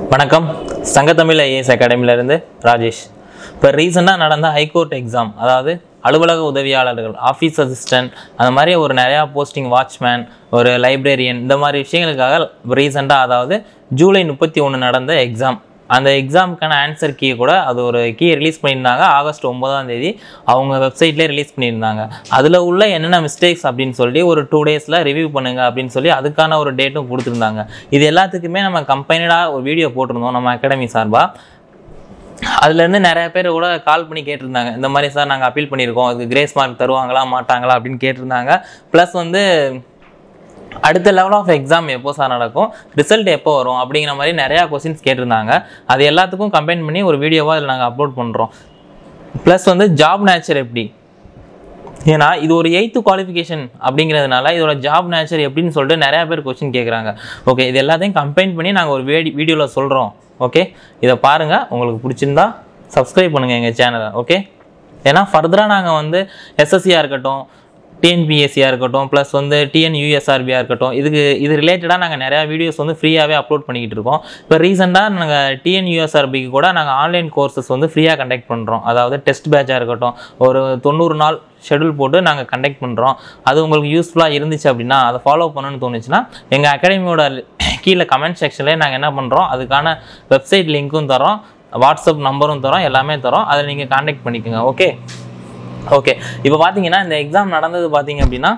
வணக்கம் சங்கத்தமிழ் ஐஏஎஸ் அகாடமியிலேருந்து ராஜேஷ் இப்போ ரீசெண்டாக நடந்த ஹைகோர்ட் எக்ஸாம் அதாவது அலுவலக உதவியாளர்கள் ஆஃபீஸ் அசிஸ்டன்ட் அந்த மாதிரி ஒரு நிறையா போஸ்டிங் வாட்ச்மேன் ஒரு லைப்ரரியன் இந்த மாதிரி விஷயங்களுக்காக ரீசெண்டாக அதாவது ஜூலை முப்பத்தி ஒன்று நடந்த எக்ஸாம் அந்த எக்ஸாமுக்கான ஆன்சர் கீ கூட அது ஒரு கீ ரிலீஸ் பண்ணியிருந்தாங்க ஆகஸ்ட் ஒன்பதாம் தேதி அவங்க வெப்சைட்லேயே ரிலீஸ் பண்ணியிருந்தாங்க அதில் உள்ள என்னென்ன மிஸ்டேக்ஸ் அப்படின்னு சொல்லி ஒரு டூ டேஸில் ரிவ்யூ பண்ணுங்க அப்படின்னு சொல்லி அதுக்கான ஒரு டேட்டும் கொடுத்துருந்தாங்க இது எல்லாத்துக்குமே நம்ம கம்பெனிடாக ஒரு வீடியோ போட்டிருந்தோம் நம்ம அகாடமி சார்பாக அதுலேருந்து நிறைய பேர் கூட கால் பண்ணி கேட்டிருந்தாங்க இந்த மாதிரி சார் நாங்கள் அப்பீல் பண்ணியிருக்கோம் அதுக்கு கிரேஸ் மார்க் தருவாங்களா மாட்டாங்களா அப்படின்னு கேட்டிருந்தாங்க ப்ளஸ் வந்து அடுத்த லெவல் ஆஃப் எக்ஸாம் எப்போ சார் நடக்கும் ரிசல்ட் எப்போ வரும் அப்படிங்கிற மாதிரி நிறையா கொஸ்டின்ஸ் கேட்டிருந்தாங்க அது எல்லாத்துக்கும் கம்பைன் பண்ணி ஒரு வீடியோவாக அதில் நாங்கள் அப்லோட் பண்ணுறோம் ப்ளஸ் வந்து ஜாப் நேச்சர் எப்படி ஏன்னா இது ஒரு எயித்து குவாலிஃபிகேஷன் அப்படிங்கிறதுனால இதோட ஜாப் நேச்சர் எப்படின்னு சொல்லிட்டு நிறையா பேர் கொஸ்டின் கேட்குறாங்க ஓகே இது எல்லாத்தையும் கம்பைன் பண்ணி நாங்கள் ஒரு வீடி வீடியோவில் சொல்கிறோம் ஓகே இதை பாருங்கள் உங்களுக்கு பிடிச்சிருந்தா சப்ஸ்கிரைப் பண்ணுங்கள் எங்கள் சேனலை ஓகே ஏன்னா ஃபர்தராக நாங்கள் வந்து எஸ்எஸ்சியாக இருக்கட்டும் டிஎன்பிஎஸ்சியாக இருக்கட்டும் ப்ளஸ் வந்து டிஎன்யூஎஸ்ஆர்பியாக இருக்கட்டும் இதுக்கு இது ரிலேட்டடாக நாங்கள் நிறையா வீடியோஸ் வந்து ஃப்ரீயாகவே அப்லோட் பண்ணிக்கிட்டு இருக்கோம் இப்போ ரீசெண்டாக நாங்கள் டிஎன்யூஎஸ்ஆர்பிக்கு கூட நாங்கள் ஆன்லைன் கோர்சஸ் வந்து ஃப்ரீயாக கண்டக்ட் பண்ணுறோம் அதாவது டெஸ்ட் பேட்சாக இருக்கட்டும் ஒரு தொண்ணூறு நாள் ஷெடியூல் போட்டு நாங்கள் கண்டக்ட் பண்ணுறோம் அது உங்களுக்கு யூஸ்ஃபுல்லாக இருந்துச்சு அப்படின்னா அதை ஃபாலோ பண்ணணும்னு தோணுச்சுன்னா எங்கள் அகாடமியோட கீழே கமெண்ட் செக்ஷன்லேயே நாங்கள் என்ன பண்ணுறோம் அதுக்கான வெப்சைட் லிங்க்கும் தரோம் வாட்ஸ்அப் நம்பரும் தரோம் எல்லாமே தரோம் அதை நீங்கள் காண்டாக்ட் பண்ணிக்கோங்க ஓகே ஓகே இப்போ பார்த்தீங்கன்னா இந்த எக்ஸாம் நடந்தது பார்த்தீங்க அப்படின்னா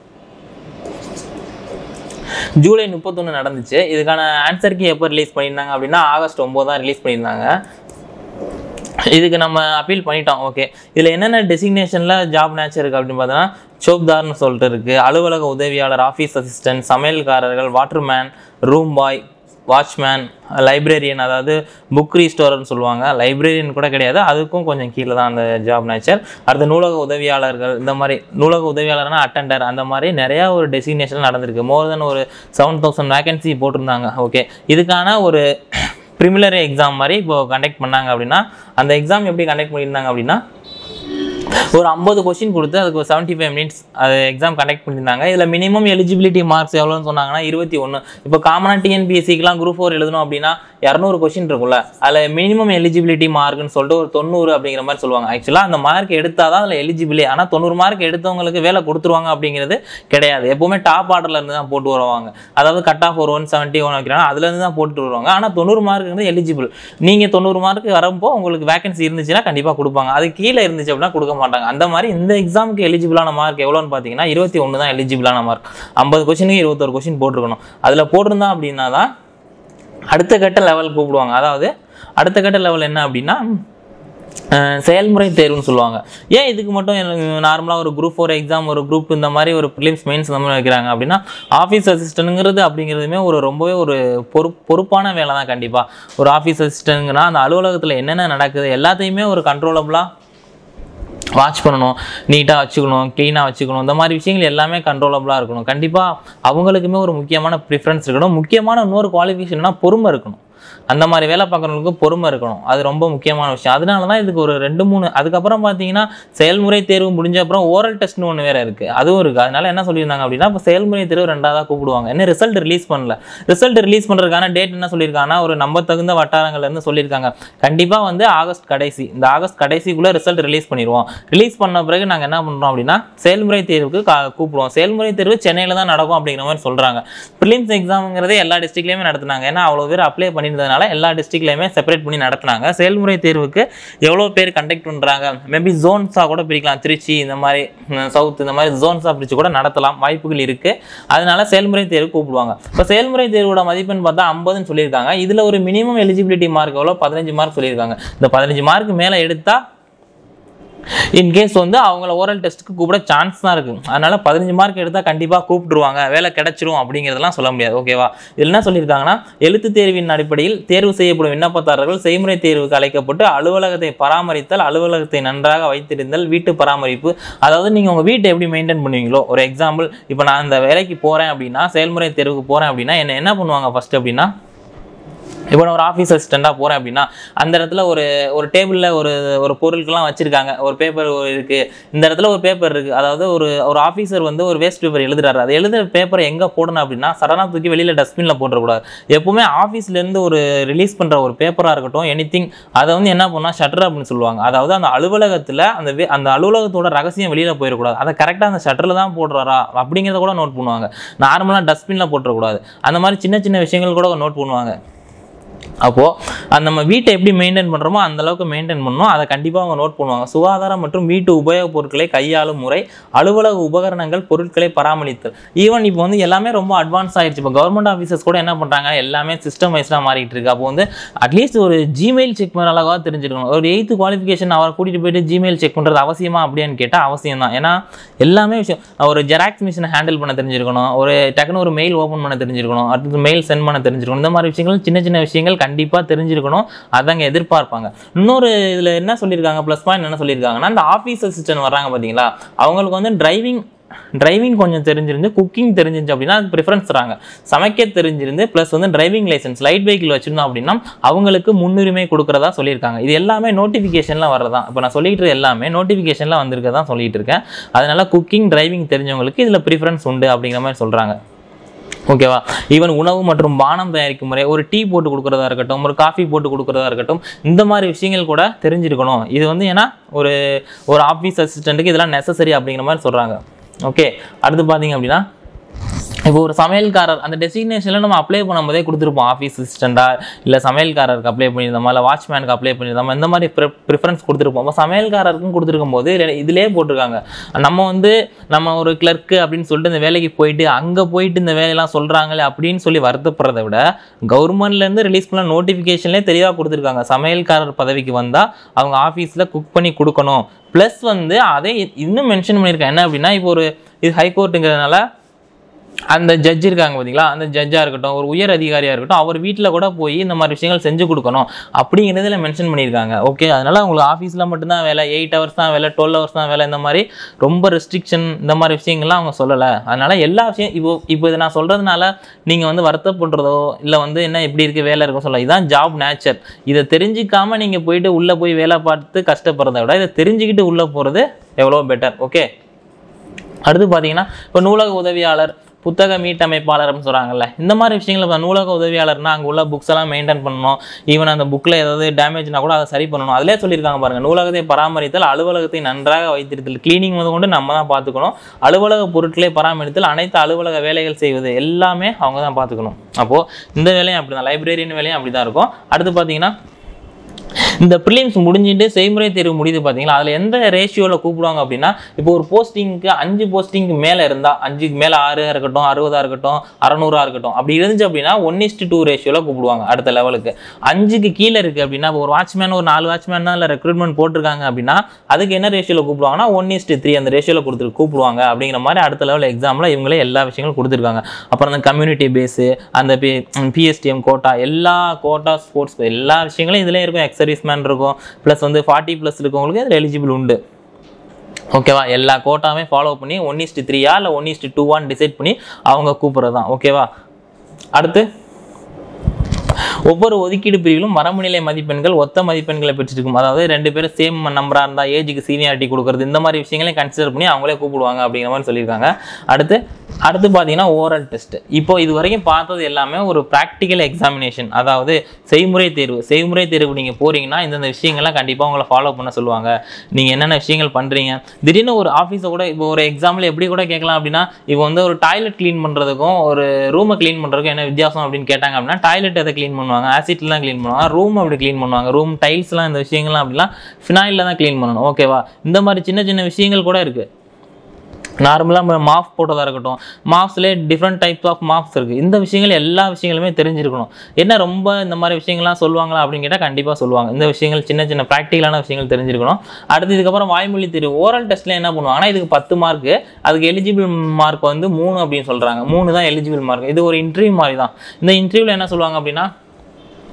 ஜூலை முப்பத்தொன்று நடந்துச்சு இதுக்கான ஆன்சருக்கு எப்போ ரிலீஸ் பண்ணியிருந்தாங்க அப்படின்னா ஆகஸ்ட் ஒம்பது தான் ரிலீஸ் பண்ணியிருந்தாங்க இதுக்கு நம்ம அப்பீல் பண்ணிட்டோம் ஓகே இதில் என்னென்ன டெசிக்னேஷனில் ஜாப் நேச்சர் இருக்குது அப்படின்னு பார்த்தோன்னா சோப்தார்னு சொல்லிட்டு இருக்குது அலுவலக உதவியாளர் ஆஃபீஸ் அசிஸ்டன்ட் சமையல்காரர்கள் waterman room boy watchman librarian அதாவது புக் ரீஸ்டோரர்னு சொல்லுவாங்க லைப்ரரியன் கூட கிடையாது அதுக்கும் கொஞ்சம் கீழே தான் அந்த ஜாப் நேச்சர் அடுத்து நூலக உதவியாளர்கள் இந்த மாதிரி நூலக உதவியாளர்னா அட்டெண்டர் அந்த மாதிரி நிறையா ஒரு டெசிக்னேஷன் நடந்திருக்கு மோர் தென் ஒரு செவன் தௌசண்ட் வேகன்சி போட்டிருந்தாங்க ஓகே இதுக்கான ஒரு ப்ரிமிலரி எக்ஸாம் மாதிரி இப்போ கண்டக்ட் பண்ணாங்க அப்படின்னா அந்த எக்ஸாம் எப்படி கண்டக்ட் பண்ணியிருந்தாங்க அப்படின்னா ஒரு ஐம்பது கொஸ்டின் கொடுத்து அதுக்கு ஒரு செவன்ட்டி ஃபைவ் மினிட்ஸ் அது எக்ஸாம் கண்டக்ட் பண்ணியிருந்தாங்க இதில் மினிமம் எலிஜிபிலிட்டி மார்க்ஸ் எவ்வளோன்னு சொன்னாங்கன்னா இருபத்தி ஒன்று இப்போ காமனாக டிஎன்பிஎஸ்சிக்கெலாம் குரூப் ஃபோர் எழுதணும் அப்படின்னா இரநூறு கொஸ்டின் இருக்கும்ல அதில் மினிமம் எலிஜிபிலிட்டி மார்க்னு சொல்லிட்டு ஒரு தொண்ணூறு அப்படிங்கிற மாதிரி சொல்லுவாங்க ஆக்சுவலாக அந்த மார்க் எடுத்தால் தான் அதில் எலிஜிபிளே ஆனால் தொண்ணூறு மார்க் எடுத்தவங்களுக்கு வேலை கொடுத்துருவாங்க அப்படிங்கிறது கிடையாது எப்போவுமே டாப் ஆர்டரில் இருந்து தான் போட்டு வருவாங்க அதாவது கட் ஆஃப் ஒரு ஒன் செவன்ட்டி ஒன் வைக்கிறாங்க அதுலேருந்து தான் போட்டு வருவாங்க ஆனால் தொண்ணூறு மார்க் வந்து எலிஜிபிள் நீங்கள் தொண்ணூறு மார்க் வரப்போ உங்களுக்கு வேகன்சி இருந்துச்சுன்னா கண்டிப்பாக கொடுப்பாங்க அது கீழே இருந்துச்சு அப்படின்னா கொடுக்க மாட்டாங்க அந்த மாதிரி இந்த எக்ஸாமுக்கு எலிஜிபிளான மார்க் எவ்வளோன்னு பார்த்தீங்கன்னா இருபத்தி ஒன்று தான் எலிஜிபிளான மார்க் ஐம்பது கொஸ்டினுக்கு இருபத்தொரு கொஸ்டின் போட்டிருக்கணும் அதில் போட்டிருந்தா அப்படின்னா தான் அடுத்த கட்ட லெவல் கூப்பிடுவாங்க அதாவது அடுத்த கட்ட லெவல் என்ன அப்படின்னா அஹ், செயல்முறை தேர்வுன்னு சொல்லுவாங்க ஏன் இதுக்கு மட்டும் நார்மலாக ஒரு குரூப் ஃபோர் எக்ஸாம் ஒரு குரூப் இந்த மாதிரி ஒரு ப்ரிலிம்ஸ் மெயின்ஸ் இந்த மாதிரி வைக்கிறாங்க அப்படின்னா ஆஃபீஸ் அசிஸ்டன்ட்டுங்கிறது அப்படிங்கிறதுமே ஒரு ரொம்பவே ஒரு பொறுப் பொறுப்பான வேலை தான் கண்டிப்பாக ஒரு ஆஃபீஸ் அசிஸ்டன்ட்னா அந்த அலுவலகத்தில் என்னென்ன நடக்குது எல்லாத்தையுமே ஒரு கண்ட்ரோலபுளாக வாட்ச் பண்ணணும் நீட்டாக வச்சுக்கணும் க்ளீனாக வச்சுக்கணும் இந்த மாதிரி விஷயங்கள் எல்லாமே கண்ட்ரோலபுளாக இருக்கணும் கண்டிப்பாக அவங்களுக்குமே ஒரு முக்கியமான ப்ரிஃபரன்ஸ் இருக்கணும் முக்கியமான இன்னொரு குவாலிஃபிகேஷன்னா பொறுமை இருக்கணும் அந்த மாதிரி வேலை பார்க்குறவங்களுக்கு பொறுமை இருக்கணும் அது ரொம்ப முக்கியமான விஷயம் அதனால தான் இதுக்கு ஒரு ரெண்டு மூணு அதுக்கப்புறம் பார்த்தீங்கன்னா செயல்முறை தேர்வு முடிஞ்ச அப்புறம் ஓரல் டெஸ்ட்னு ஒன்று வேறு இருக்குது அதுவும் இருக்குது அதனால என்ன சொல்லியிருந்தாங்க அப்படின்னா இப்போ செயல்முறை தேர்வு ரெண்டாவதாக கூப்பிடுவாங்க என்ன ரிசல்ட் ரிலீஸ் பண்ணல ரிசல்ட் ரிலீஸ் பண்ணுறதுக்கான டேட் என்ன சொல்லியிருக்காங்கன்னா ஒரு நம்ப தகுந்த வட்டாரங்கள்லேருந்து சொல்லியிருக்காங்க கண்டிப்பாக வந்து ஆகஸ்ட் கடைசி இந்த ஆகஸ்ட் கடைசிக்குள்ளே ரிசல்ட் ரிலீஸ் பண்ணிடுவோம் ரிலீஸ் பண்ண பிறகு நாங்கள் என்ன பண்ணுறோம் அப்படின்னா செயல்முறை தேர்வுக்கு கா- கூப்பிடுவோம் செயல்முறை தேர்வு சென்னையில் தான் நடக்கும் அப்படிங்கிற மாதிரி சொல்கிறாங்க ப்ரிலிம்ஸ் எக்ஸாம்ங்கிறதே எல்லா டிஸ்ட்ரிக்ட்லேயுமே நடத்துனாங்க ஏன்னா அவ்வளோ பேர் அப்ளை பண்ணியிருந்ததுனால எல்லா டிஸ்ட்ரிக்ட்லையுமே செப்பரேட் பண்ணி நடத்துனாங்க செயல்முறை தேர்வுக்கு எவ்வளோ பேர் கண்டக்ட் பண்ணுறாங்க மேபி ஜோன்ஸாக கூட பிரிக்கலாம் திருச்சி இந்த மாதிரி சவுத் இந்த மாதிரி ஜோன்ஸாக பிரித்து கூட நடத்தலாம் வாய்ப்புகள் இருக்குது அதனால செயல்முறை தேர்வு கூப்பிடுவாங்க இப்போ செயல்முறை தேர்வோட மதிப்பெண் பார்த்தா ஐம்பதுன்னு சொல்லியிருக்காங்க இதில் ஒரு மினிமம் எலிஜிபிலிட்டி மார்க் எவ்வளோ பதினஞ்சு மார்க் சொல்லியிருக்காங்க இந்த பதினஞ்சு மார்க் மேலே எடுத்தால் இன்கேஸ் வந்து அவங்கள ஓரல் டெஸ்ட்டுக்கு கூப்பிட சான்ஸ் தான் இருக்குது அதனால பதினஞ்சு மார்க் எடுத்தால் கண்டிப்பாக கூப்பிட்டுருவாங்க வேலை கிடைச்சிரும் அப்படிங்கிறதெல்லாம் சொல்ல முடியாது ஓகேவா இதில் என்ன சொல்லியிருக்காங்கன்னா எழுத்து தேர்வின் அடிப்படையில் தேர்வு செய்யப்படும் விண்ணப்பதாரர்கள் செய்முறை தேர்வுக்கு அழைக்கப்பட்டு அலுவலகத்தை பராமரித்தல் அலுவலகத்தை நன்றாக வைத்திருந்தல் வீட்டு பராமரிப்பு அதாவது நீங்கள் உங்கள் வீட்டை எப்படி மெயின்டைன் பண்ணுவீங்களோ ஒரு எக்ஸாம்பிள் இப்போ நான் இந்த வேலைக்கு போகிறேன் அப்படின்னா செயல்முறை தேர்வுக்கு போகிறேன் அப்படின்னா என்ன என்ன பண்ணுவாங்க ஃபர்ஸ்ட் அப்படின்னா இப்போ நான் ஒரு ஆஃபீஸ் அசிஸ்டண்ட்டாக போகிறேன் அப்படின்னா அந்த இடத்துல ஒரு ஒரு டேபிளில் ஒரு ஒரு பொருட்கள்லாம் வச்சுருக்காங்க ஒரு பேப்பர் இருக்குது இந்த இடத்துல ஒரு பேப்பர் இருக்குது அதாவது ஒரு ஒரு ஆஃபீஸர் வந்து ஒரு வேஸ்ட் பேப்பர் எழுதுறாரு அது எழுதுற பேப்பரை எங்கே போடணும் அப்படின்னா சடனாக தூக்கி வெளியில் டஸ்ட்பினில் போட்டுறக்கூடாது எப்பவுமே ஆஃபீஸ்லேருந்து ஒரு ரிலீஸ் பண்ணுற ஒரு பேப்பராக இருக்கட்டும் எனி திங் அதை வந்து என்ன பண்ணால் ஷட்டர் அப்படின்னு சொல்லுவாங்க அதாவது அந்த அலுவலகத்தில் அந்த வே- அந்த அலுவலகத்தோட ரகசியம் வெளியில் போயிடக்கூடாது அதை கரெக்டாக அந்த ஷட்டரில் தான் போடுறாரா அப்படிங்கிறத கூட நோட் பண்ணுவாங்க நார்மலாக டஸ்ட்பினில் போட்டுறக்கூடாது அந்த மாதிரி சின்ன சின்ன விஷயங்கள் கூட நோட் பண்ணுவாங்க அப்போது அந்த நம்ம வீட்டை எப்படி மெயின்டைன் பண்ணுறோமோ அந்த அளவுக்கு மெயின்டைன் பண்ணணும் அதை கண்டிப்பாக அவங்க நோட் பண்ணுவாங்க சுகாதாரம் மற்றும் வீட்டு உபயோகப் பொருட்களை கையாளும் முறை அலுவலக உபகரணங்கள் பொருட்களை பராமரித்தல் ஈவன் இப்போ வந்து எல்லாமே ரொம்ப அட்வான்ஸ் ஆயிடுச்சு இப்போ கவர்மெண்ட் ஆஃபீஸர்ஸ் கூட என்ன பண்ணுறாங்க எல்லாமே சிஸ்டம் வைஸ்டாக மாறிட்டு இருக்கு அப்போ வந்து அட்லீஸ்ட் ஒரு ஜிமெயில் செக் பண்ணுற அளவாக தெரிஞ்சிருக்கணும் ஒரு எயித்து குவாலிஃபிகேஷன் அவரை கூட்டிகிட்டு போயிட்டு ஜிமெயில் செக் பண்ணுறது அவசியமா அப்படின்னு கேட்டால் அவசியம் தான் ஏன்னா எல்லாமே விஷயம் ஒரு ஜெராக்ஸ் மிஷினை ஹேண்டில் பண்ண தெரிஞ்சிருக்கணும் ஒரு டக்குன்னு ஒரு மெயில் ஓப்பன் பண்ண தெரிஞ்சிருக்கணும் அடுத்து மெயில் சென்ட் பண்ண தெரிஞ்சிருக்கணும் இந்த மாதிரி விஷயங்கள் சின்ன சின்ன விஷயங்கள் கண்டிப்பாக தெரிஞ்சிருக்கணும் அதாங்க எதிர்பார்ப்பாங்க இன்னொரு இதில் என்ன சொல்லியிருக்காங்க ப்ளஸ் பாயிண்ட் என்ன சொல்லியிருக்காங்கன்னா இந்த ஆஃபீஸ் அசிஸ்டன்ட் வர்றாங்க பார்த்தீங்களா அவங்களுக்கு வந்து டிரைவிங் டிரைவிங் கொஞ்சம் தெரிஞ்சிருந்து குக்கிங் தெரிஞ்சிருந்துச்சு அப்படின்னா அதுக்கு ப்ரிஃபரன்ஸ் தராங்க சமைக்க தெரிஞ்சிருந்து ப்ளஸ் வந்து டிரைவிங் லைசன்ஸ் லைட் வெஹிக்கிள் வச்சிருந்தோம் அப்படின்னா அவங்களுக்கு முன்னுரிமை கொடுக்குறதா சொல்லியிருக்காங்க இது எல்லாமே நோட்டிஃபிகேஷனில் வர்றதா இப்போ நான் சொல்லிட்டு இருக்க எல்லாமே நோட்டிஃபிகேஷனில் வந்திருக்கதான் சொல்லிட்டு இருக்கேன் அதனால குக்கிங் டிரைவிங் தெரிஞ்சவங்களுக்கு இதில் ப்ரிஃபரன்ஸ் உண்டு அப்படிங்கிற மாதிரி சொல்கிறாங்க ஓகேவா ஈவன் உணவு மற்றும் பானம் தயாரிக்கும் முறை ஒரு டீ போட்டு கொடுக்குறதா இருக்கட்டும் ஒரு காஃபி போட்டு கொடுக்குறதா இருக்கட்டும் இந்த மாதிரி விஷயங்கள் கூட தெரிஞ்சிருக்கணும் இது வந்து ஏன்னா ஒரு ஒரு ஆஃபீஸ் அசிஸ்டண்ட்டுக்கு இதெல்லாம் நெசசரி அப்படிங்கிற மாதிரி சொல்கிறாங்க ஓகே அடுத்து பார்த்தீங்க அப்படின்னா இப்போ ஒரு சமையல்காரர் அந்த டெசிக்னேஷனில் நம்ம அப்ளை பண்ணும்போதே கொடுத்துருப்போம் ஆஃபீஸ் அசிஸ்டண்ட்டாக இல்லை சமையல்காரருக்கு அப்ளை பண்ணியிருந்தோமா இல்லை வாட்ச்மேனுக்கு அப்ளை பண்ணியிருந்தோமா இந்த மாதிரி ப்ரிஃபரன்ஸ் கொடுத்துருப்போம் அப்போ சமையல்காரருக்கும் கொடுத்துருக்கும் போது இதுல- இதிலே போட்டிருக்காங்க நம்ம வந்து நம்ம ஒரு கிளர்க்கு அப்படின்னு சொல்லிட்டு இந்த வேலைக்கு போயிட்டு அங்கே போயிட்டு இந்த வேலையெல்லாம் சொல்கிறாங்களே அப்படின்னு சொல்லி வருத்தப்படுறதை விட கவர்மெண்ட்லேருந்து ரிலீஸ் பண்ண நோட்டிஃபிகேஷன்லேயே தெளிவாக கொடுத்துருக்காங்க சமையல்காரர் பதவிக்கு வந்தால் அவங்க ஆஃபீஸில் குக் பண்ணி கொடுக்கணும் ப்ளஸ் வந்து அதை இன்னும் மென்ஷன் பண்ணியிருக்கேன் என்ன அப்படின்னா இப்போ ஒரு இது ஹைகோர்ட்டுங்கிறதுனால அந்த ஜட்ஜ் இருக்காங்க பார்த்தீங்களா அந்த ஜட்ஜாக இருக்கட்டும் ஒரு உயர் அதிகாரியாக இருக்கட்டும் அவர் வீட்டில் கூட போய் இந்த மாதிரி விஷயங்கள் செஞ்சு கொடுக்கணும் அப்படிங்கிறதுல மென்ஷன் பண்ணியிருக்காங்க ஓகே அதனால உங்களுக்கு ஆஃபீஸில் மட்டும்தான் வேலை எயிட் ஹவர்ஸ் தான் வேலை டுவெல் ஹவர்ஸ் தான் வேலை இந்த மாதிரி ரொம்ப ரெஸ்ட்ரிக்ஷன் இந்த மாதிரி விஷயங்கள்லாம் அவங்க சொல்லலை அதனால எல்லா விஷயம் இப்போ இப்போ இதை நான் சொல்கிறதுனால நீங்கள் வந்து வருத்தப்படுறதோ இல்லை வந்து என்ன எப்படி இருக்குது வேலை இருக்கும் சொல்ல இதுதான் ஜாப் நேச்சர் இதை தெரிஞ்சிக்காம நீங்கள் போயிட்டு உள்ளே போய் வேலை பார்த்து கஷ்டப்படுறதை விட இதை தெரிஞ்சுக்கிட்டு உள்ளே போகிறது எவ்வளோ பெட்டர் ஓகே அடுத்து பார்த்தீங்கன்னா இப்போ நூலக உதவியாளர் புத்தக மீட்டமைப்பாளர் அப்படின்னு சொல்கிறாங்கல்ல இந்த மாதிரி விஷயங்கள் இப்போ நூலக உதவியாளர்னா அங்கே உள்ள புக்ஸ் எல்லாம் மெயின்டைன் பண்ணணும் ஈவன் அந்த புக்கில் ஏதாவது டேமேஜ்னா கூட அதை சரி பண்ணணும் அதிலே சொல்லியிருக்காங்க பாருங்க நூலகத்தை பராமரித்தல் அலுவலகத்தை நன்றாக வைத்திருத்தல் க்ளீனிங் வந்து கொண்டு நம்ம தான் பார்த்துக்கணும் அலுவலக பொருட்களை பராமரித்தல் அனைத்து அலுவலக வேலைகள் செய்வது எல்லாமே அவங்க தான் பார்த்துக்கணும் அப்போது இந்த வேலையும் அப்படி தான் லைப்ரரியன் வேலையும் அப்படி தான் இருக்கும் அடுத்து பார்த்தீங்கன்னா இந்த ப்ரிலிம்ஸ் முடிஞ்சிட்டு செய்முறை தேர்வு முடியுது பார்த்தீங்களா அதில் எந்த ரேஷியோவில் கூப்பிடுவாங்க அப்படின்னா இப்போ ஒரு போஸ்டிங்க்கு அஞ்சு போஸ்டிங்க்கு மேலே இருந்தால் அஞ்சுக்கு மேலே ஆறாக இருக்கட்டும் அறுபதாக இருக்கட்டும் அறநூறாக இருக்கட்டும் அப்படி இருந்துச்சு அப்படின்னா ஒன் இஸ்டு டூ ரேஷியோவில் கூப்பிடுவாங்க அடுத்த லெவலுக்கு அஞ்சுக்கு கீழே இருக்குது அப்படின்னா இப்போ ஒரு வாட்ச்மேன் ஒரு நாலு வாட்ச்மேன் தான் இல்லை ரெக்ரூட்மெண்ட் போட்டிருக்காங்க அப்படின்னா அதுக்கு என்ன ரேஷியோவில் கூப்பிடுவாங்கன்னா ஒன் இஸ்டு த்ரீ அந்த ரேஷியோவில் கொடுத்துரு கூப்பிடுவாங்க அப்படிங்கிற மாதிரி அடுத்த லெவல் எக்ஸாமில் இவங்களே எல்லா விஷயங்களும் கொடுத்துருக்காங்க அப்புறம் அந்த கம்யூனிட்டி பேஸு அந்த பி பிஎஸ்டிஎம் கோட்டா எல்லா கோட்டா ஸ்போர்ட்ஸ் எல்லா விஷயங்களும் இதுலேயும் இருக்கும் எக்ஸ் சர்வீஸ்மேன் இருக்கும் ப்ளஸ் வந்து ஃபார்ட்டி ப்ளஸ் இருக்கவங்களுக்கு இதில் எலிஜிபிள் உண்டு ஓகேவா எல்லா கோட்டாவே ஃபாலோ பண்ணி ஒன் இஸ்டு த்ரீயா இல்லை ஒன் இஸ்டு டூவான்னு டிசைட் பண்ணி அவங்க கூப்பிட்றது தான் ஓகேவா அடுத்து ஒவ்வொரு ஒதுக்கீடு பிரிவிலும் மரபுநிலை மதிப்பெண்கள் ஒத்த மதிப்பெண்களை பெற்றிருக்கும் அதாவது ரெண்டு பேரும் சேம் நம்பராக இருந்தால் ஏஜுக்கு சீனியாரிட்டி கொடுக்குறது இந்த மாதிரி விஷயங்களையும் கன்சிடர் பண்ணி அவங்களே கூப்பிடுவாங்க அப்படிங்கிற மாதிரி சொல்லியிருக்காங்க அடுத்து அடுத்து பார்த்தீங்கன்னா ஓரல் டெஸ்ட் இப்போ இது வரைக்கும் பார்த்தது எல்லாமே ஒரு ப்ராக்டிக்கல் எக்ஸாமினேஷன் அதாவது செய்முறை தேர்வு செய்முறை தேர்வு நீங்கள் போறீங்கன்னா இந்தந்த விஷயங்கள்லாம் கண்டிப்பாக உங்களை ஃபாலோ பண்ண சொல்லுவாங்க நீங்கள் என்னென்ன விஷயங்கள் பண்ணுறீங்க திடீர்னு ஒரு ஆஃபீஸை கூட இப்போ ஒரு எக்ஸாம்பிள் எப்படி கூட கேட்கலாம் அப்படின்னா இப்போ வந்து ஒரு டாய்லெட் க்ளீன் பண்ணுறதுக்கும் ஒரு ரூமை க்ளீன் பண்ணுறதுக்கும் என்ன வித்தியாசம் அப்படின்னு கேட்டாங்க அப்படின்னா டாய்லெட் எதை க்ளீன் பண்ணுவாங்க ஆசிட்லாம் க்ளீன் பண்ணுவாங்க ரூம் அப்படி க்ளீன் பண்ணுவாங்க ரூம் டைல்ஸ்லாம் இந்த விஷயங்கள்லாம் அப்படிலாம் ஃபினாயிலில் தான் க்ளீன் பண்ணணும் ஓகேவா இந்த மாதிரி சின்ன சின்ன விஷயங்கள் கூட இருக்குது நார்மலாக மாஃப் போட்டதாக இருக்கட்டும் மாஃப்ஸ்லேயே டிஃப்ரெண்ட் டைப்ஸ் ஆஃப் மாஃப்ஸ் இருக்குது இந்த விஷயங்கள் எல்லா விஷயங்களுமே தெரிஞ்சிருக்கணும் என்ன ரொம்ப இந்த மாதிரி விஷயங்கள்லாம் சொல்லுவாங்களா அப்படின்னு கேட்டால் கண்டிப்பாக சொல்லுவாங்க இந்த விஷயங்கள் சின்ன சின்ன ப்ராக்டிக்கலான விஷயங்கள் தெரிஞ்சிருக்கணும் அடுத்து இதுக்கப்புறம் வாய்மொழி தெரிவு ஓரல் டெஸ்ட்டில் என்ன பண்ணுவாங்கன்னா இதுக்கு பத்து மார்க்கு அதுக்கு எலிஜிபிள் மார்க் வந்து மூணு அப்படின்னு சொல்கிறாங்க மூணு தான் எலிஜிபிள் மார்க் இது ஒரு இன்டர்வியூ மாதிரி தான் இந்த இன்டர்வியூவில் என்ன சொல்லுவாங்க அப்படின்னா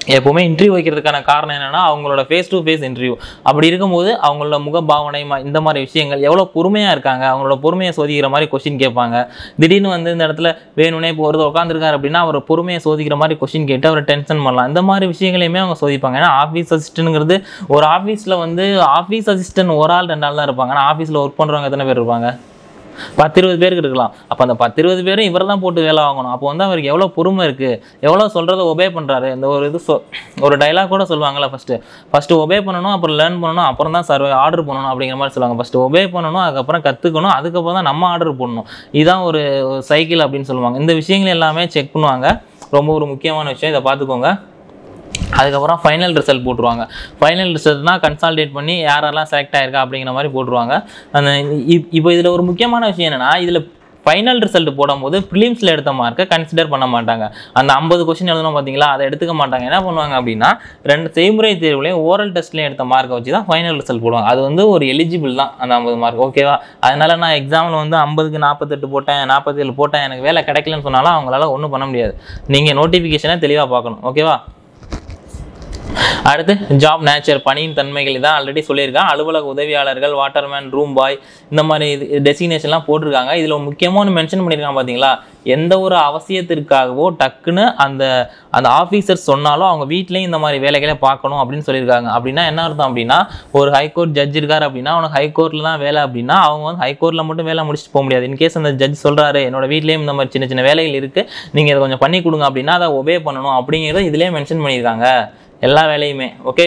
எப்போவுமே இன்டர்வியூ வைக்கிறதுக்கான காரணம் என்னன்னா அவங்களோட ஃபேஸ் டு ஃபேஸ் இன்டர்வியூ அப்படி இருக்கும்போது அவங்களோட முகபாவனை ம- இந்த மாதிரி விஷயங்கள் எவ்வளோ பொறுமையாக இருக்காங்க அவங்களோட பொறுமையை சோதிக்கிற மாதிரி கொஸ்டின் கேட்பாங்க திடீர்னு வந்து இந்த இடத்துல வேணும்னே இப்போ ஒருத்தர் உட்காந்துருக்காரு அப்படின்னா அவர் பொறுமையை சோதிக்கிற மாதிரி கொஸ்டின் கேட்டு அவர் டென்ஷன் பண்ணலாம் இந்த மாதிரி விஷயங்களையுமே அவங்க சோதிப்பாங்க ஏன்னா ஆஃபீஸ் அசிஸ்டன்ட்ங்கிறது ஒரு ஆஃபீஸில் வந்து ஆஃபீஸ் அசிஸ்டன்ட் ஒரு ஆள் ரெண்டு ஆள் தான் இருப்பாங்க ஆனால் ஆஃபீஸில் ஒர்க் பண்ணுறவங்க எத்தனை பேர் இருப்பாங்க பத்து இருபது பேருக்கு இருக்கலாம் அப்போ அந்த பத்து இருபது பேரும் இவர் தான் போட்டு வேலை வாங்கணும் அப்போ வந்து அவருக்கு எவ்வளோ பொறுமை இருக்குது எவ்வளோ சொல்கிறத ஒபே பண்ணுறாரு இந்த ஒரு இது சொ ஒரு டைலாக் கூட சொல்லுவாங்கல்ல ஃபஸ்ட்டு ஃபஸ்ட்டு ஒபே பண்ணணும் அப்புறம் லேர்ன் பண்ணணும் அப்புறம் தான் சர்வே ஆர்டர் பண்ணணும் அப்படிங்கிற மாதிரி சொல்லுவாங்க ஃபஸ்ட்டு ஒபே பண்ணணும் அதுக்கப்புறம் கற்றுக்கணும் அதுக்கப்புறம் தான் நம்ம ஆர்டர் பண்ணணும் இதுதான் ஒரு சைக்கிள் அப்படின்னு சொல்லுவாங்க இந்த விஷயங்கள் எல்லாமே செக் பண்ணுவாங்க ரொம்ப ஒரு முக்கியமான விஷயம் இதை பார்த்துக்கோங்க அதுக்கப்புறம் ஃபைனல் ரிசல்ட் போட்டுருவாங்க ஃபைனல் ரிசல்ட்னா கன்சால்டேட் பண்ணி யாரெல்லாம் செலக்ட் ஆயிருக்கா அப்படிங்கிற மாதிரி போட்டுருவாங்க அந்த இ- இப்போ இதில் ஒரு முக்கியமான விஷயம் என்னன்னா இதில் ஃபைனல் ரிசல்ட் போடும்போது ப்ரிலிம்ஸில் எடுத்த மார்க்கை கன்சிடர் பண்ண மாட்டாங்க அந்த ஐம்பது கொஸ்டின் எழுதணும் பார்த்தீங்களா அதை எடுத்துக்க மாட்டாங்க என்ன பண்ணுவாங்க அப்படின்னா ரெண்டு செய்முறை தேர்வுலையும் ஓரல் டெஸ்ட்லையும் எடுத்த மார்க்கை வச்சு தான் ஃபைனல் ரிசல்ட் போடுவாங்க அது வந்து ஒரு எலிஜிபிள் தான் அந்த ஐம்பது மார்க் ஓகேவா அதனால நான் எக்ஸாமில் வந்து ஐம்பதுக்கு நாற்பத்தெட்டு போட்டேன் நாற்பத்தேழு போட்டேன் எனக்கு வேலை கிடைக்கலன்னு சொன்னாலும் அவங்களால ஒன்றும் பண்ண முடியாது நீங்கள் நோட்டிஃபிகேஷனை தெளிவாக பார்க்கணும் ஓகேவா அடுத்து ஜாப் நேச்சர் பணியின் தன்மைகள் இதான் ஆல்ரெடி சொல்லியிருக்கேன் அலுவலக உதவியாளர்கள் வாட்டர்மேன் ரூம் பாய் இந்த மாதிரி டெசிக்னேஷன்லாம் போட்டிருக்காங்க இதில் முக்கியமாக ஒன்று மென்ஷன் பண்ணியிருக்காங்க பார்த்தீங்களா எந்த ஒரு அவசியத்திற்காகவோ டக்குன்னு அந்த அந்த ஆஃபீஸர் சொன்னாலும் அவங்க வீட்லேயும் இந்த மாதிரி வேலைகளை பார்க்கணும் அப்படின்னு சொல்லியிருக்காங்க அப்படின்னா என்ன அர்த்தம் அப்படின்னா ஒரு ஹைகோர்ட் ஜட்ஜ் இருக்கார் அப்படின்னா அவனுக்கு ஹைகோர்ட்டில் தான் வேலை அப்படின்னா அவங்க வந்து ஹைகோர்ட்டில் மட்டும் வேலை முடிச்சுட்டு போக முடியாது இன்கேஸ் அந்த ஜட்ஜ் சொல்கிறாரு என்னோட வீட்லேயும் இந்த மாதிரி சின்ன சின்ன வேலைகள் இருக்குது நீங்கள் இதை கொஞ்சம் பண்ணி கொடுங்க அப்படின்னா அதை ஒபே பண்ணணும் அப்படிங்கிறத இதுலேயே மென்ஷன் பண்ணியிருக்காங்க எல்லா வேலையுமே ஓகே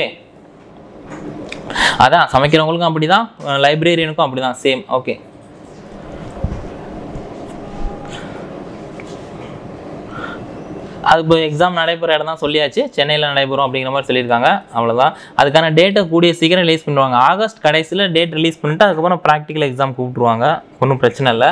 அதான் சமைக்கிறவங்களுக்கும் அப்படிதான் லைப்ரரியனுக்கும் அப்படிதான் சேம் ஓகே அது இப்போ எக்ஸாம் நடைபெற இடம் தான் சொல்லியாச்சு சென்னையில் நடைபெறும் அப்படிங்கிற மாதிரி சொல்லியிருக்காங்க அவ்வளோதான் அதுக்கான டேட்டை கூடிய சீக்கிரம் ரிலீஸ் பண்ணுவாங்க ஆகஸ்ட் கடைசியில் டேட் ரிலீஸ் பண்ணிட்டு அதுக்கப்புறம் ப்ராக்டிக்கல் எக்ஸாம் கூப்பிட்ருவாங்க ஒன்றும் பிரச்சனை இல்லை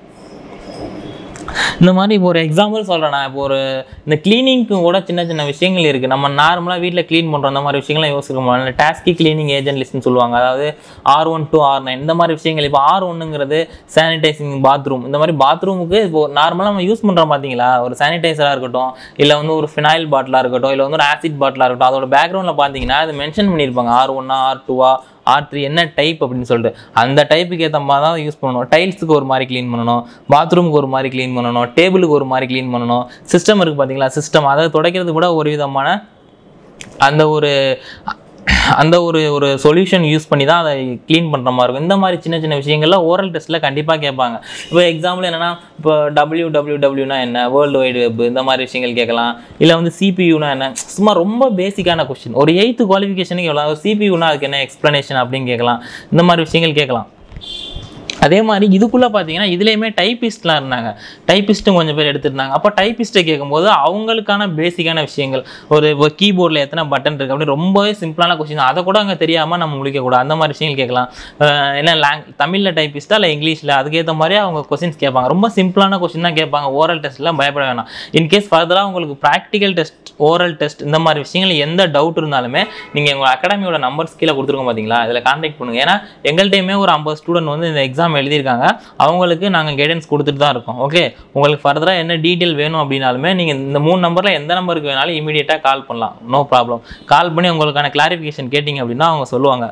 இந்த மாதிரி இப்போ ஒரு எக்ஸாம்பிள் சொல்கிறேன் நான் இப்போ ஒரு இந்த க்ளீனிங்க்கு கூட சின்ன சின்ன விஷயங்கள் இருக்குது நம்ம நார்மலாக வீட்டில் க்ளீன் பண்ணுறோம் அந்த மாதிரி விஷயங்கள்லாம் யோசிக்க முடியல டாஸ்கி க்ளீனிங் ஏஜென்ட் லிஸ்ட்னு சொல்லுவாங்க அதாவது R one to R nine இந்த மாதிரி விஷயங்கள் இப்போ ஆர் ஒன்னுங்கிறது சானிடைசிங் பாத்ரூம் இந்த மாதிரி பாத்ரூமுக்கு இப்போ நார்மலாக நம்ம யூஸ் பண்ணுறோம் பார்த்தீங்களா ஒரு சானிடைசராக இருக்கட்டும் இல்லை வந்து ஒரு ஃபினாயில் பாட்டிலாக இருக்கட்டும் இல்லை வந்து ஒரு ஆசிட் பாட்டிலாக இருக்கட்டும் அதோட பேக்ரவுண்டில் பார்த்தீங்கன்னா அது மென்ஷன் பண்ணியிருப்பாங்க ஆர் ஒன்னா ஆர் டூவா ஆர் த்ரீ என்ன டைப் அப்படின்னு சொல்லிட்டு அந்த டைப்புக்கு ஏற்ற மாதிரி தான் யூஸ் பண்ணணும் டைல்ஸுக்கு ஒரு மாதிரி க்ளீன் பண்ணணும் பாத்ரூமுக்கு ஒரு மாதிரி க்ளீன் பண்ணணும் டேபிளுக்கு ஒரு மாதிரி க்ளீன் பண்ணணும் சிஸ்டம் இருக்குது பார்த்தீங்களா சிஸ்டம் அதை துடைக்கிறது கூட ஒரு விதமான அந்த ஒரு அந்த ஒரு ஒரு சொல்யூஷன் யூஸ் பண்ணி தான் அதை க்ளீன் பண்ணுற மாதிரி இருக்கும் இந்த மாதிரி சின்ன சின்ன விஷயங்கள்ல ஓரல் டெஸ்ட்டில் கண்டிப்பாக கேட்பாங்க இப்போ எக்ஸாம்பிள் என்னன்னா இப்போ டபிள்யூ டபிள்யூ டபிள்யூனா என்ன வேர்ல்டு வைடு வெப் இந்த மாதிரி விஷயங்கள் கேட்கலாம் இல்லை வந்து சிபியூனா என்ன சும்மா ரொம்ப பேசிக்கான கொஸ்டின் ஒரு எயித்து குவாலிஃபிகேஷனுக்கு எவ்வளோ சிபியூனா அதுக்கு என்ன எக்ஸ்ப்ளனேஷன் அப்படின்னு கேட்கலாம் இந்த மாதிரி விஷயங்கள் கேட்கலாம் அதே மாதிரி இதுக்குள்ளே பார்த்தீங்கன்னா இதுலேயுமே டைப்பிஸ்ட்லாம் இருந்தாங்க டைப்பிஸ்ட்டும் கொஞ்சம் பேர் எடுத்துருந்தாங்க அப்போ டைப்பிஸ்ட்டை கேட்கும்போது அவங்களுக்கான பேசிக்கான விஷயங்கள் ஒரு இப்போ கீபோர்டில் எத்தனை பட்டன் இருக்குது அப்படி ரொம்பவே சிம்பிளான கொஸ்டின் அதை கூட அங்கே தெரியாமல் நம்ம முடிக்கக்கூடாது அந்த மாதிரி விஷயங்கள் கேட்கலாம் அஹ் என்ன லேங் தமிழில் டைப்பிஸ்ட்டா இல்லை இங்கிலீஷில் அதுக்கேற்ற மாதிரி அவங்க கொஸ்டின்ஸ் கேட்பாங்க ரொம்ப சிம்பிளான கொஸ்டின் தான் கேட்பாங்க ஓரல் டெஸ்ட்லாம் பயப்பட வேணாம் இன்கேஸ் ஃபர்தராக உங்களுக்கு ப்ராக்டிக்கல் டெஸ்ட் ஓரல் டெஸ்ட் இந்த மாதிரி விஷயங்கள் எந்த டவுட் இருந்தாலுமே நீங்கள் உங்கள் அகாடமியோட நம்பர்ஸ் கீழே கொடுத்துருக்கோம் பார்த்தீங்களா இதில் கான்டாக்ட் பண்ணுங்க ஏன்னா எங்கள்கிட்டயுமே ஒரு ஐம்பது ஸ்டூடெண்ட் வந்து இந்த எக்ஸாம் எழுதியிருக்காங்க அவங்களுக்கு நாங்கள் கைடன்ஸ் கொடுத்துட்டு தான் இருக்கோம் ஓகே உங்களுக்கு ஃபர்தராக என்ன டீட்டெயில் வேணும் அப்படின்னாலுமே நீங்கள் இந்த மூணு நம்பரில் எந்த நம்பருக்கு வேணாலும் இமீடியட்டாக கால் பண்ணலாம் நோ ப்ராப்ளம் கால் பண்ணி உங்களுக்கான கிளாரிஃபிகேஷன் கேட்டிங்க அப்படின்னா அவங்க சொல்லுவாங்க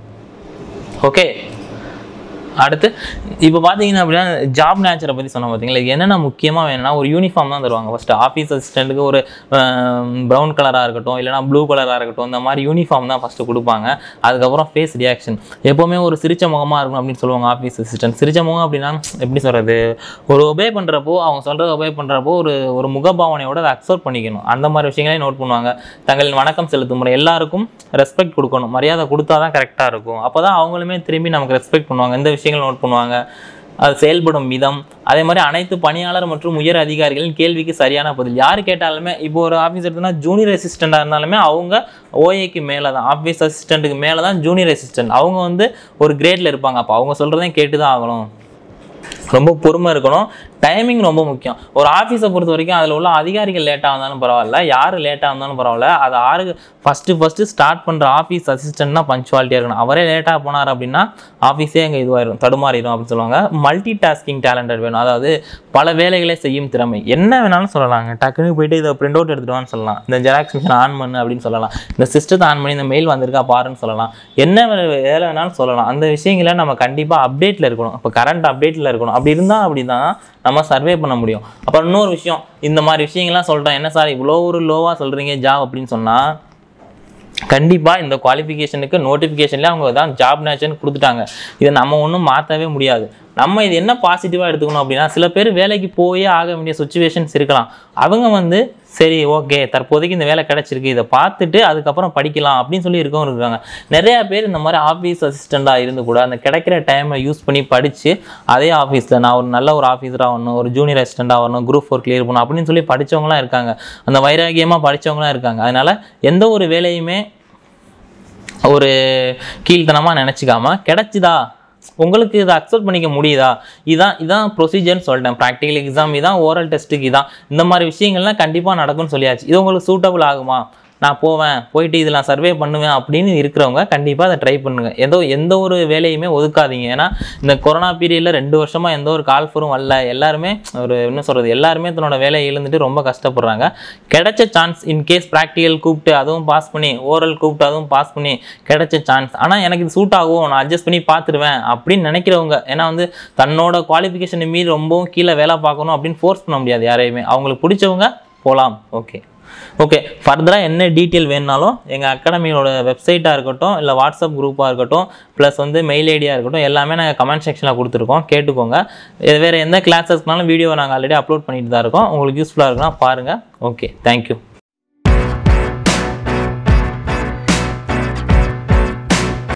ஓகே அடுத்து இப்போ பார்த்தீங்கன்னா அப்படின்னா ஜாப் நேச்சரை பற்றி சொன்ன பார்த்தீங்களா இதுக்கு என்னென்ன முக்கியமாக வேணும்னா ஒரு யூனிஃபார்ம் தான் தருவாங்க ஃபஸ்ட்டு ஆஃபீஸ் அசிஸ்டண்ட்டுக்கு ஒரு ப்ரௌன் கலராக இருக்கட்டும் இல்லைனா ப்ளூ கலராக இருக்கட்டும் இந்த மாதிரி யூனிஃபார்ம் தான் ஃபஸ்ட்டு கொடுப்பாங்க அதுக்கப்புறம் ஃபேஸ் ரியாக்ஷன் எப்போவுமே ஒரு சிரிச்ச முகமாக இருக்கும் அப்படின்னு சொல்லுவாங்க ஆஃபீஸ் அசிஸ்டன்ட் சிரிச்ச முகம் அப்படின்னா எப்படி சொல்கிறது ஒரு ஒபே பண்ணுறப்போ அவங்க சொல்கிறத ஒபே பண்ணுறப்போ ஒரு ஒரு முகபாவனையோட அதை அக்செப்ட் பண்ணிக்கணும் அந்த மாதிரி விஷயங்களையும் நோட் பண்ணுவாங்க தங்களின் வணக்கம் செலுத்தும் முறை எல்லாருக்கும் ரெஸ்பெக்ட் கொடுக்கணும் மரியாதை கொடுத்தா தான் கரெக்டாக இருக்கும் அப்போ தான் அவங்களுமே திரும்பி நமக்கு ரெஸ்பெக்ட் பண்ணுவாங்க இந்த விஷயங்கள் நோட் பண்ணுவாங்க அது செயல்படும் விதம் அதே மாதிரி அனைத்து பணியாளர் மற்றும் உயர் அதிகாரிகளின் கேள்விக்கு சரியான பதில் யார் கேட்டாலுமே இப்போ ஒரு ஆஃபீஸ் எடுத்தோம்னா ஜூனியர் அசிஸ்டண்டாக இருந்தாலுமே அவங்க ஓஏக்கு மேலே தான் ஆஃபீஸ் அசிஸ்டண்ட்டுக்கு மேலே தான் ஜூனியர் அசிஸ்டன்ட் அவங்க வந்து ஒரு கிரேடில் இருப்பாங்க அப்போ அவங்க சொல்கிறதையும் கேட்டு தான் ஆகணும் ரொம்ப பொறுமை இருக்கணும் டைமிங் ரொம்ப முக்கியம் ஒரு ஆஃபீஸை பொறுத்த வரைக்கும் அதில் உள்ள அதிகாரிகள் லேட்டாக வந்தாலும் பரவாயில்ல யார் லேட்டாக வந்தாலும் பரவாயில்ல அது ஆறு ஃபஸ்ட்டு ஃபஸ்ட்டு ஸ்டார்ட் பண்ணுற ஆஃபீஸ் அசிஸ்டன்ட்னா பஞ்சுவாலிட்டியாக இருக்கணும் அவரே லேட்டாக போனார் அப்படின்னா ஆஃபீஸே அங்கே இதுவாயிரும் தடுமாறிடும் அப்படின்னு சொல்லுவாங்க மல்டி டாஸ்கிங் டேலண்டட் வேணும் அதாவது பல வேலைகளை செய்யும் திறமை என்ன வேணாலும் சொல்லலாங்க டக்குன்னு போயிட்டு இதை பிரிண்ட் அவுட் எடுத்துட்டு வான்னு சொல்லலாம் இந்த ஜெராக்ஸ் மிஷின் ஆன் பண்ணு அப்படின்னு சொல்லலாம் இந்த சிஸ்டத்தை ஆன் பண்ணி இந்த மெயில் வந்திருக்கா பாருன்னு சொல்லலாம் என்ன வே- வேலை வேணாலும் சொல்லலாம் அந்த விஷயங்களை நம்ம கண்டிப்பாக அப்டேட்டில் இருக்கணும் இப்போ கரண்ட் அப்டேட்டில் இருக்கணும் அப்படி இருந்தால் அப்படி தான் நம்ம சர்வே பண்ண முடியும் அப்புறம் இன்னொரு விஷயம் இந்த மாதிரி விஷயங்கள்லாம் சொல்லிட்டோம் என்ன சார் இவ்வளோ ஒரு லோவாக சொல்கிறீங்க ஜாப் அப்படின்னு சொன்னால் கண்டிப்பாக இந்த குவாலிஃபிகேஷனுக்கு நோட்டிஃபிகேஷன்லேயே அவங்க தான் ஜாப் நேச்சர்னு கொடுத்துட்டாங்க இதை நம்ம ஒன்றும் மாற்றவே முடியாது நம்ம இது என்ன பாசிட்டிவாக எடுத்துக்கணும் அப்படின்னா சில பேர் வேலைக்கு போயே ஆக வேண்டிய சுச்சுவேஷன்ஸ் இருக்கலாம் அவங்க வந்து சரி ஓகே தற்போதைக்கு இந்த வேலை கிடைச்சிருக்கு இதை பார்த்துட்டு அதுக்கப்புறம் படிக்கலாம் அப்படின்னு சொல்லி இருக்கவங்க இருக்காங்க நிறைய பேர் இந்த மாதிரி ஆஃபீஸ் அசிஸ்டண்ட்டாக இருந்து கூட அந்த கிடைக்கிற டைமை யூஸ் பண்ணி படித்து அதே ஆஃபீஸில் நான் ஒரு நல்ல ஒரு ஆஃபீஸராக வரணும் ஒரு ஜூனியர் அசிஸ்டண்ட்டாக வரணும் குரூப் ஃபோர் கிளியர் பண்ணணும் அப்படின்னு சொல்லி படிச்சவங்களாம் இருக்காங்க அந்த வைராகியமாக படிச்சவங்களாம் இருக்காங்க அதனால எந்த ஒரு வேலையுமே ஒரு கீழ்த்தனமாக நினச்சிக்காம கிடைச்சிதா உங்களுக்கு இதை அக்செப்ட் பண்ணிக்க முடியுதா இதான் இதான் ப்ரொசீஜர்னு சொல்லிட்டேன் ப்ராக்டிக்கல் எக்ஸாம் இதான் ஓரல் டெஸ்ட்டுக்கு இதான் இந்த மாதிரி விஷயங்கள்லாம் கண்டிப்பாக நடக்கும்னு சொல்லியாச்சு இது உங்களுக்கு சூட்டபிள் ஆகுமா நான் போவேன் போயிட்டு இதில் நான் சர்வே பண்ணுவேன் அப்படின்னு இருக்கிறவங்க கண்டிப்பாக அதை ட்ரை பண்ணுங்க ஏதோ எந்த ஒரு வேலையுமே ஒதுக்காதீங்க ஏன்னா இந்த கொரோனா பீரியடில் ரெண்டு வருஷமாக எந்த ஒரு கால் ஃபரும் வரல எல்லாருமே ஒரு என்ன சொல்கிறது எல்லாருமே தன்னோட வேலையை இழந்துட்டு ரொம்ப கஷ்டப்படுறாங்க கிடைச்ச சான்ஸ் இன்கேஸ் ப்ராக்டிக்கல் கூப்பிட்டு அதுவும் பாஸ் பண்ணி ஓரல் கூப்பிட்டு அதுவும் பாஸ் பண்ணி கிடைச்ச சான்ஸ் ஆனால் எனக்கு இது சூட் ஆகும் நான் அட்ஜஸ்ட் பண்ணி பார்த்துருவேன் அப்படின்னு நினைக்கிறவங்க ஏன்னா வந்து தன்னோட குவாலிஃபிகேஷனை மீறி ரொம்பவும் கீழே வேலை பார்க்கணும் அப்படின்னு ஃபோர்ஸ் பண்ண முடியாது யாரையுமே அவங்களுக்கு பிடிச்சவங்க போகலாம் ஓகே ஓகே ஃபர்தராக என்ன டீட்டெயில் வேணுனாலும் எங்கள் அகாடமியோட வெப்சைட்டாக இருக்கட்டும் இல்லை வாட்ஸ்அப் குரூப்பாக இருக்கட்டும் ப்ளஸ் வந்து மெயில் ஐடியாக இருக்கட்டும் எல்லாமே நாங்கள் கமெண்ட் செக்ஷனில் கொடுத்துருக்கோம் கேட்டுக்கோங்க இது வேறு எந்த கிளாஸஸ்க்குனாலும் வீடியோ நாங்கள் ஆல்ரெடி அப்லோட் பண்ணிட்டு தான் இருக்கோம் உங்களுக்கு யூஸ்ஃபுல்லாக இருக்குன்னா பாருங்கள் ஓகே தேங்க்யூ